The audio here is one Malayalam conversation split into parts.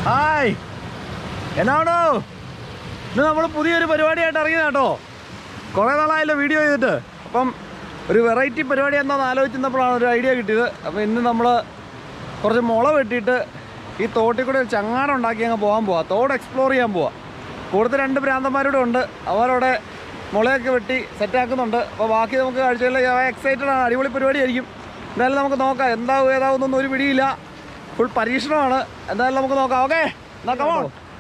ഹായ് എന്നാണോ ഇന്ന് നമ്മൾ പുതിയൊരു പരിപാടിയായിട്ട് ഇറങ്ങിയതാ കേട്ടോ കുറേ നാളായല്ലോ വീഡിയോ ചെയ്തിട്ട് അപ്പം ഒരു വെറൈറ്റി പരിപാടി എന്താണെന്ന് ആലോചിച്ചിരുന്നപ്പോഴാണ് ഒരു ഐഡിയ കിട്ടിയത് അപ്പോൾ ഇന്ന് നമ്മൾ കുറച്ച് മുള വെട്ടിയിട്ട് ഈ തോട്ടിൽ കൂടെ ഒരു ചങ്ങാടം ഉണ്ടാക്കി അങ്ങ് പോകാൻ പോവാം തോട് എക്സ്പ്ലോർ ചെയ്യാൻ പോവാം കൂടുതൽ രണ്ട് ഭ്രാന്തന്മാരുടെ ഉണ്ട് അവരവിടെ മുളയൊക്കെ വെട്ടി സെറ്റാക്കുന്നുണ്ട് അപ്പോൾ ബാക്കി നമുക്ക് കാഴ്ചകളിൽ എക്സൈറ്റഡ് ആണ് അടിപൊളി പരിപാടിയായിരിക്കും എന്തായാലും നമുക്ക് നോക്കാം എന്താവും ഏതാവുന്നൊന്നും ഒരു പിടിയില്ല ഫുൾ പരീക്ഷണമാണ് എന്തായാലും നമുക്ക് നോക്കാം ഓക്കെ നോക്കാമോ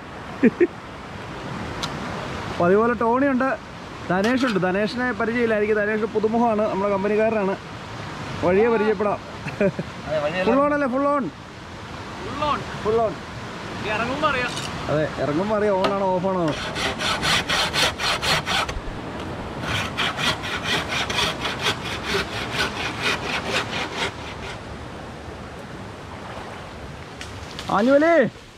അപ്പോൾ അതുപോലെ ടോണി ഉണ്ട് ധനേഷ് ഉണ്ട് ധനേഷിനെ പരിചയമില്ലായിരിക്കും ധനേഷ് പുതുമുഖമാണ് നമ്മുടെ കമ്പനിക്കാരനാണ് വഴിയെ പരിചയപ്പെടാം ഫുൾ ഓൺ അല്ലേ ഫുൾ ഓൺ ഫുൾ ഓൺ ഇറങ്ങുമ്പോ അറിയാം അതെ ഇറങ്ങുമ്പോൾ അറിയാം ഓണാണോ ഓഫാണോ ആനുവലേ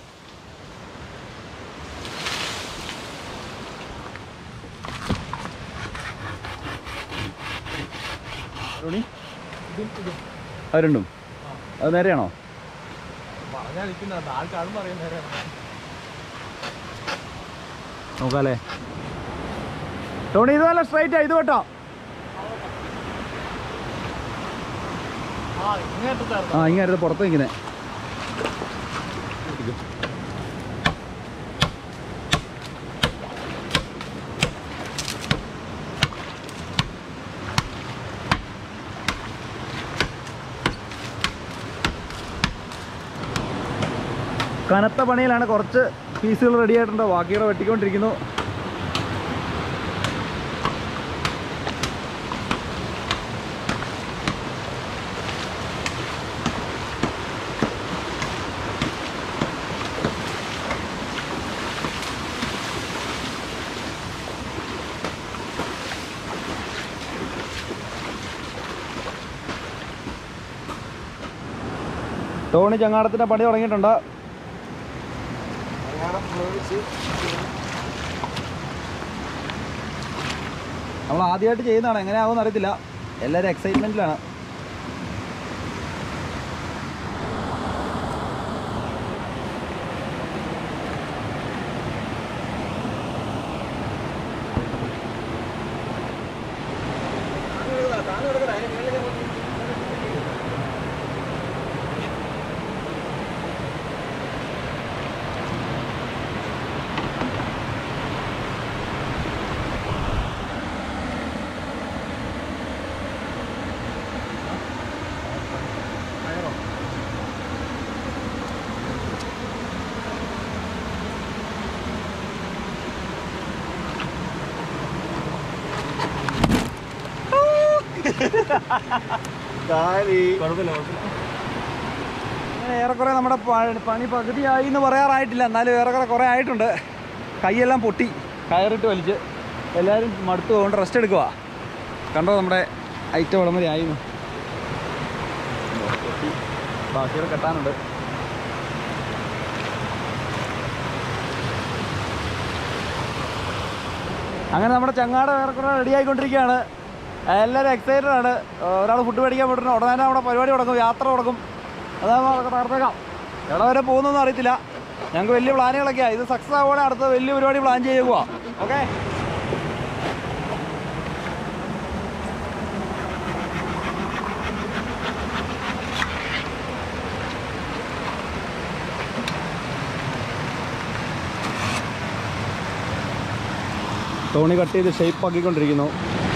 ടോണി അത് രണ്ടും അത് നേരെയാണോ പറഞ്ഞാൽ നിൽക്കുന്ന ആൾക്കാരും പറയും നേരെ നോക്കാല്ലേ ടോണി ഇത് നല്ല സ്ട്രൈറ്റ് ഇത് കേട്ടോ ആ ഇങ്ങേറ്റത്തായിരുന്നു ആ ഇങ്ങനെ പുറത്ത് നിൽക്കുന്നത് കനത്ത പണിയിലാണ് കുറച്ച് പീസുകൾ റെഡി ആയിട്ടുണ്ട് ബാക്കിയുടെ വെട്ടിക്കൊണ്ടിരിക്കുന്നു ടോണി ചങ്ങാടത്തിൻ്റെ പണി തുടങ്ങിയിട്ടുണ്ട് നമ്മൾ ആദ്യമായിട്ട് ചെയ്യുന്നതാണ് എങ്ങനെയാവുമെന്ന് അറിയത്തില്ല എല്ലാവരും എക്സൈറ്റ്മെൻറ്റിലാണ് അങ്ങനെ ഏറെക്കുറെ നമ്മുടെ പ- പണി പകുതിയായി എന്ന് പറയാറായിട്ടില്ല എന്നാലും ഏറെക്കുറെ കുറേ ആയിട്ടുണ്ട് കൈയെല്ലാം പൊട്ടി കയറിട്ട് വലിച്ച് എല്ലാവരും മടുത്ത് കൊണ്ട് റെസ്റ്റ് എടുക്കുക കണ്ടോ നമ്മുടെ ഐറ്റം വിളമ്പരി ആയിരുന്നു പൊട്ടി. ബാക്കിയൊക്കെ കെട്ടാനുണ്ട് അങ്ങനെ നമ്മുടെ ചങ്ങാട ഏറെക്കുറെ റെഡി ആയിക്കൊണ്ടിരിക്കുകയാണ് എല്ലാവരും എക്സൈറ്റഡ് ആണ് ഒരാൾ ഫുഡ് മേടിക്കാൻ പോയിട്ടുണ്ട് ഉടനെ തന്നെ നമ്മുടെ പരിപാടി തുടങ്ങും യാത്ര തുടങ്ങും അതാകുമ്പോൾ അതൊക്കെ തകർത്തേക്കാം എവിടെ വരെ പോകുന്നൊന്നും അറിയത്തില്ല ഞങ്ങൾക്ക് വലിയ പ്ലാനുകളൊക്കെയാണ് ഇത് സക്സസ് ആവുകയാണെ അടുത്ത വലിയ പരിപാടി പ്ലാൻ ചെയ്യുക ഓക്കെ തോണി കട്ട് ചെയ്ത് ഷേപ്പ് ആക്കിക്കൊണ്ടിരിക്കുന്നു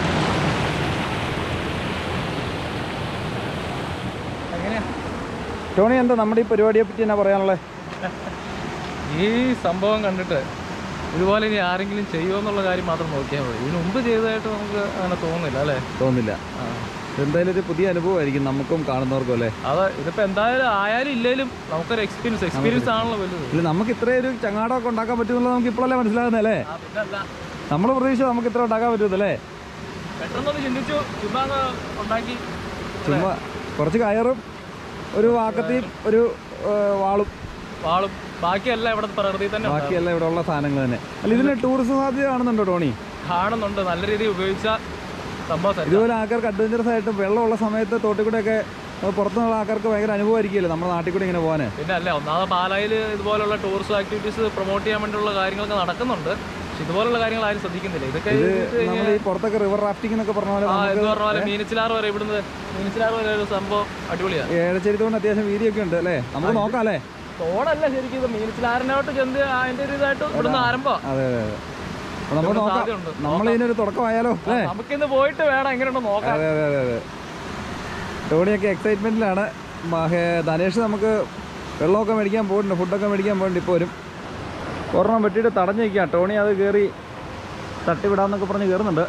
എങ്ങനെയാ ടോണി എന്താ നമ്മുടെ ഈ പരിപാടിയെ പറ്റി എന്നാ പറയാനുള്ളത് ഈ സംഭവം കണ്ടിട്ട് ഇതുപോലെ ഇനി ആരെങ്കിലും ചെയ്യുമോ എന്നുള്ള കാര്യം മാത്രം നോക്കിയാൽ മതി ഇതിന് മുമ്പ് ചെയ്തതായിട്ട് നമുക്ക് അങ്ങനെ തോന്നുന്നില്ല അല്ലേ തോന്നില്ല ആ. എന്തായാലും ഒരു പുതിയ അനുഭവമായിരിക്കും നമുക്കും കാണുന്നവർക്കും അല്ലേ അത് ഇതിപ്പോ എന്തായാലും ആയാലും ഇല്ലേലും നമുക്കൊരു എക്സ്പീരിയൻസ് എക്സ്പീരിയൻസ് ആണല്ലോ വലുത് ഇല്ല നമുക്ക് ഇത്രയും ഒരു ചങ്ങാടമൊക്കെ ഉണ്ടാക്കാൻ പറ്റുമെന്നുള്ളത് നമുക്ക് ഇപ്പോഴല്ലേ മനസ്സിലാകുന്നല്ലേ ആ, പിന്നല്ല നമ്മൾ പ്രതീക്ഷ നമുക്ക് ഇത്ര ഉണ്ടാക്കാൻ പറ്റുമല്ലേ പെട്ടെന്നൊന്ന് ചിന്തിച്ചു ചുമ്മാ അങ്ങ് ഉണ്ടാക്കി ചുമ്മാ കുറച്ച് കയറും ഒരു വാക്കത്തിയും ഒരു ഏ, വാളും വാളും ബാക്കിയെല്ലാം ഇവിടെ പ്രകൃതി തന്നെ ഉണ്ടാവും. ബാക്കിയെല്ലാം ഇവിടെ ഉള്ള സാധനങ്ങൾ തന്നെ അല്ല ഇതിന് ടൂറിസം സാധ്യത കാണുന്നുണ്ടോ ടോണി കാണുന്നുണ്ട് നല്ല രീതിയിൽ ഉപയോഗിച്ച സംഭവം set ആ. ഇതുപോലെ ആൾക്കാർക്ക് അഡ്വഞ്ചറസ് ആയിട്ട് വെള്ളമുള്ള സമയത്ത് തോട്ടിൽ കൂടെയൊക്കെ അത് പുറത്തുനിന്നുള്ള ആൾക്കാർക്ക് ഭയങ്കര അനുഭവമായിരിക്കുമല്ലോ നമ്മുടെ നാട്ടിൽ കൂടി ഇങ്ങനെ പോകാൻ പിന്നെ അല്ലേ ഒന്നാമത് പാലായിൽ ഇതുപോലുള്ള ടൂറിസ്റ്റ് ആക്ടിവിറ്റീസ് പ്രൊമോട്ട് ചെയ്യാൻ വേണ്ടിയുള്ള കാര്യങ്ങളൊക്കെ നടക്കുന്നുണ്ട് പക്ഷെ ഇതുപോലുള്ള കാര്യങ്ങൾ ആരും ശ്രദ്ധിക്കുന്നില്ല ഇതൊക്കെ ഇത് ഇത് കഴിഞ്ഞ് നമ്മൾ ഈ പുറത്തൊക്കെ റിവർ റാഫ്റ്റിംഗ് എന്നൊക്കെ പറഞ്ഞ പോലെ ആ നമുക്ക് എന്ന് പറഞ്ഞ പോലെ മീനച്ചിലാറ് വരെ ഇവിടുന്ന് മീനച്ചിലാറ് വരെ ഒരു സംഭവം അടിപൊളിയാണ് ഏഴച്ചേരിത്തോണ്ട് അത്യാവശ്യം വീതിയൊക്കെ ഉണ്ട് അല്ലേ നമുക്ക് നോക്കാം അല്ലേ തോടല്ല ശരിക്കും ഇത് മീനച്ചിലാറിനോട്ട് ചെന്ന് അതിന്റെ ഒരു ഇതായിട്ട് ഇവിടുന്ന് ആരംഭം അതെ അതെ അതെ അപ്പൊ നമുക്ക് ഇവിടെ നോക്കാം സാധ്യതയുണ്ട്. നമ്മൾ ഇതിനൊരു തുടക്കമായാലോ അല്ലേ നമുക്കിന്ന് പോയിട്ട് വേണം എങ്ങനെയുണ്ടോ നോക്കാം അതെ അതെ അതെ അതെ ടോണിയൊക്കെ എക്സൈറ്റ്മെന്റിലാണ് ധനേഷ് നമുക്ക് വെള്ളമൊക്കെ മേടിക്കാൻ പോയിട്ടുണ്ട് ഫുഡൊക്കെ മേടിക്കാൻ പോയിട്ടുണ്ട് ഇപ്പോൾ വരും ഒരെണ്ണം വെട്ടിയിട്ട് തടഞ്ഞു നിൽക്കുക ടോണി അത് കയറി തട്ടിവിടാന്നൊക്കെ പറഞ്ഞ് കയറുന്നുണ്ട്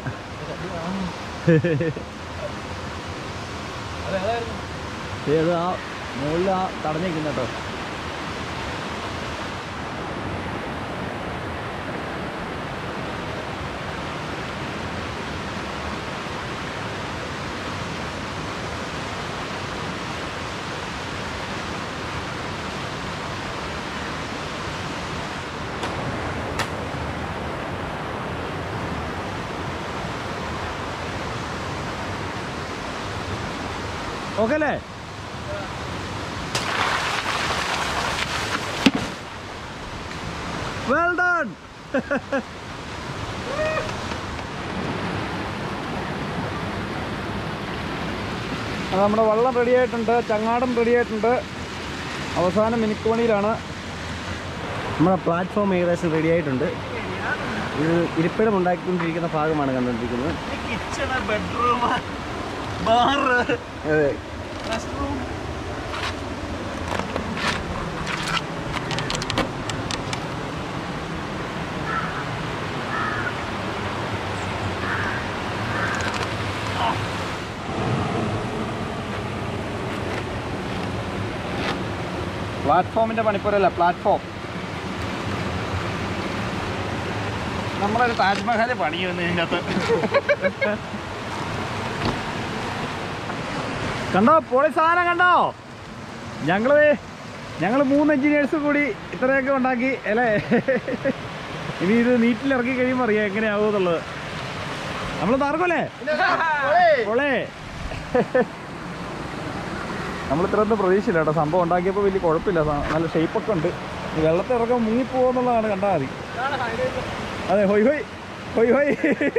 അതെ അതായിരുന്നു ഏത് ആ മുകളിൽ ആ തടഞ്ഞു നിൽക്കുന്ന കേട്ടോ ഓക്കെ അല്ലേ വെൽ ഡൺ നമ്മുടെ വള്ളം റെഡി ആയിട്ടുണ്ട് ചങ്ങാടം റെഡി ആയിട്ടുണ്ട് അവസാനം മിനിക്കോണിയിലാണ് നമ്മുടെ പ്ലാറ്റ്ഫോം ഏകദേശം റെഡി ആയിട്ടുണ്ട് ഇത് ഇരിപ്പിടം ഉണ്ടാക്കിക്കൊണ്ടിരിക്കുന്ന ഭാഗമാണ് കണ്ടുകൊണ്ടിരിക്കുന്നത് അതെ പ്ലാറ്റ്ഫോമിന്റെ പണിപ്പുരല്ല പ്ലാറ്റ്ഫോം നമ്മളൊരു താജ്മഹൽ പണിയുന്നു ഇതിൻ്റെ അകത്ത് കണ്ടോ പൊളി സാധനം കണ്ടോ ഞങ്ങള് ഞങ്ങൾ മൂന്ന് എഞ്ചിനീയേഴ്സ് കൂടി ഇത്രയൊക്കെ ഉണ്ടാക്കി അല്ലേ ഇനി ഇത് നീറ്റിൽ ഇറക്കി കഴിയുമ്പോൾ അറിയാം എങ്ങനെയാവുമെന്നുള്ളത് നമ്മൾ തറക്കല്ലേ പൊളേ നമ്മൾ ഇത്രയൊന്നും പ്രതീക്ഷയില്ല കേട്ടോ സംഭവം ഉണ്ടാക്കിയപ്പോൾ വലിയ കുഴപ്പമില്ല സ- നല്ല ഷേപ്പൊക്കെ ഉണ്ട് ഈ വെള്ളത്തിൽ ഇറക്കാൻ മുങ്ങിപ്പോകുന്നുള്ളതാണ് കണ്ടാൽ മതി അതെ ഹൊയ് ഹൊയ് ഹൊയ് ഹൊയ്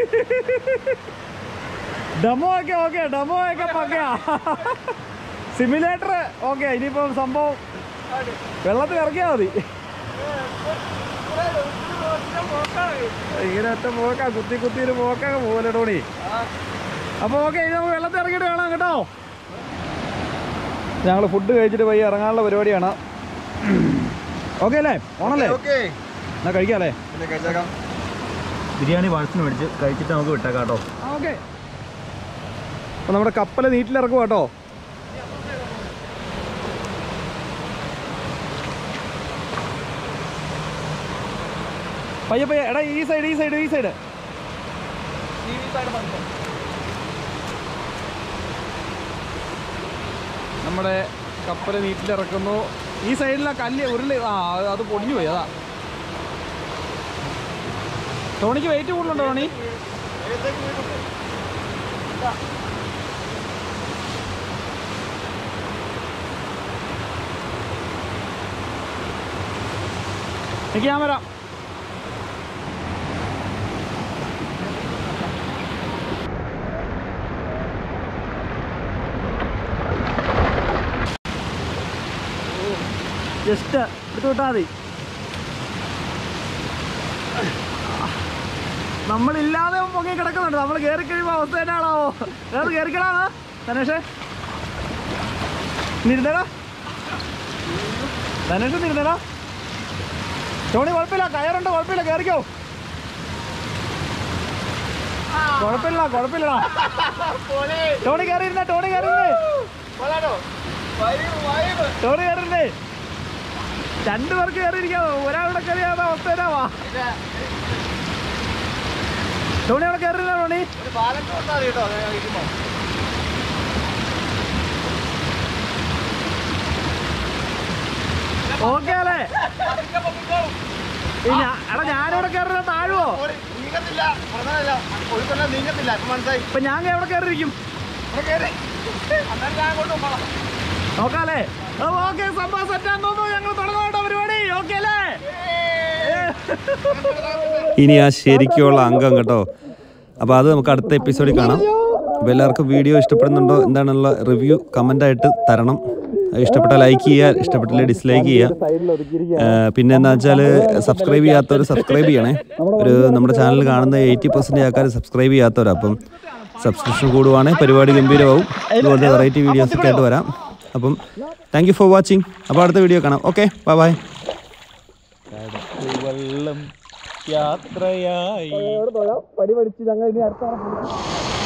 ഡെമോ ഒക്കെ ഓക്കെ ഡെമോ ഒക്കെ പക്കയാ സിമുലേറ്റർ ഓക്കെ ഇനിയിപ്പം സംഭവം വെള്ളത്തിൽ ഇറക്കിയാൽ മതി ഇങ്ങനെ ഒറ്റ പോക്കാ കുത്തി കുത്തി ഒരു പോക്കാ പോലെ ടോണി അപ്പോൾ ഓക്കെ ഇനി നമുക്ക് വെള്ളത്തിൽ ഇറങ്ങിയിട്ട് വേണം കേട്ടോ ഞങ്ങൾ ഫുഡ് കഴിച്ചിട്ട് പോയി ഇറങ്ങാനുള്ള പരിപാടിയാണ് ഓക്കെ അല്ലേ ഓണല്ലേ എന്നാ കഴിക്കാം അല്ലേ ബിരിയാണി വാഴ്സിന് മേടിച്ച് കഴിച്ചിട്ട് നമുക്ക് വിട്ടേക്കാം കേട്ടോ ഓക്കെ അപ്പോൾ നമ്മുടെ കപ്പൽ നീറ്റിലിറക്കും കേട്ടോ പയ്യെ പയ്യെ എടാ ഈ സൈഡ് ഈ സൈഡ് ഈ സൈഡ് നമ്മുടെ കപ്പൽ നീറ്റിലിറക്കുന്നു ഈ സൈഡിലെ കല്ല് ഉരുളി ആ അത് അത് പൊടിഞ്ഞു പോയി അതാ ടോണിക്ക് വെയിറ്റ് കൂടുതലുണ്ടോ ടോണി എനിക്ക് ഞാൻ വരാം ജസ്റ്റ് എടുത്തു വിട്ടാൽ മതി നമ്മളില്ലാതെ പൊങ്ങി കിടക്കുന്നുണ്ട് നമ്മൾ കയറി കഴിയുമ്പോൾ അവസ്ഥ തന്നെയാണോ അത് കയറിക്കണാണ് ധനേഷ് നിരുന്നടാ ധനേഷ് നിരുന്നടാ ടോണി കുഴപ്പമില്ല കയറുണ്ട് കുഴപ്പമില്ല കയറിക്കോ കുഴപ്പമില്ല കുഴപ്പമില്ലടാ ടോണി കയറിയിരുന്നേ ടോണി കയറിയിരുന്നേ ടോണി കയറിയിരുന്നേ രണ്ടു പേർക്ക് കയറിയിരിക്കാമോ ഒരാളുടെ കയറിയാതെ അവസ്ഥ തരാവാ ടോണി അവിടെ കയറില്ല ടോണി ഓക്കെ അല്ലേ ഈ ഞാ- എടാ ഞാനിവിടെ കയറുന്ന താഴുവോ നീങ്ങത്തില്ല പറഞ്ഞതല്ല ഒഴുക്കൊല്ല നീങ്ങത്തില്ല ഇപ്പൊ മനസ്സിലായി ഇപ്പൊ ഞാൻ എവിടെ കയറിയിരിക്കും നോക്കാല്ലേ ഓക്കെ സംഭവം സെറ്റാന്ന് തോന്നുന്നു ഞങ്ങൾ തുടങ്ങാട്ടോ പരിപാടി ഓക്കെ അല്ലേ ഇനി ആ ശരിക്കുള്ള അംഗം കേട്ടോ അപ്പോൾ അത് നമുക്ക് അടുത്ത എപ്പിസോഡിൽ കാണാം അപ്പോൾ എല്ലാവർക്കും വീഡിയോ ഇഷ്ടപ്പെടുന്നുണ്ടോ എന്താണെന്നുള്ള റിവ്യൂ കമൻ്റായിട്ട് തരണം ഇഷ്ടപ്പെട്ട ലൈക്ക് ചെയ്യുക ഇഷ്ടപ്പെട്ടില്ല ഡിസ്ലൈക്ക് ചെയ്യുക ആ, പിന്നെ എന്താ വെച്ചാൽ സബ്സ്ക്രൈബ് ചെയ്യാത്തവർ സബ്സ്ക്രൈബ് ചെയ്യണേ ഒരു നമ്മുടെ ചാനൽ കാണുന്ന എയ്റ്റി പെർസെൻറ്റ് ആൾക്കാർ സബ്സ്ക്രൈബ് ചെയ്യാത്തവരാ അപ്പം സബ്സ്ക്രിപ്ഷൻ കൂടുവാണെങ്കിൽ പരിപാടി ഗംഭീരമാവും ഇതുപോലത്തെ വെറൈറ്റി വീഡിയോസ് ഒക്കെ ആയിട്ട് വരാം അപ്പം താങ്ക് യു ഫോർ വാച്ചിങ് അപ്പോൾ അടുത്ത വീഡിയോ കാണാം ഓക്കെ ബൈ ബൈ വെള്ളം യാത്രയായി പടി പഠിച്ച് ഞങ്ങൾ ഇനി അടുത്ത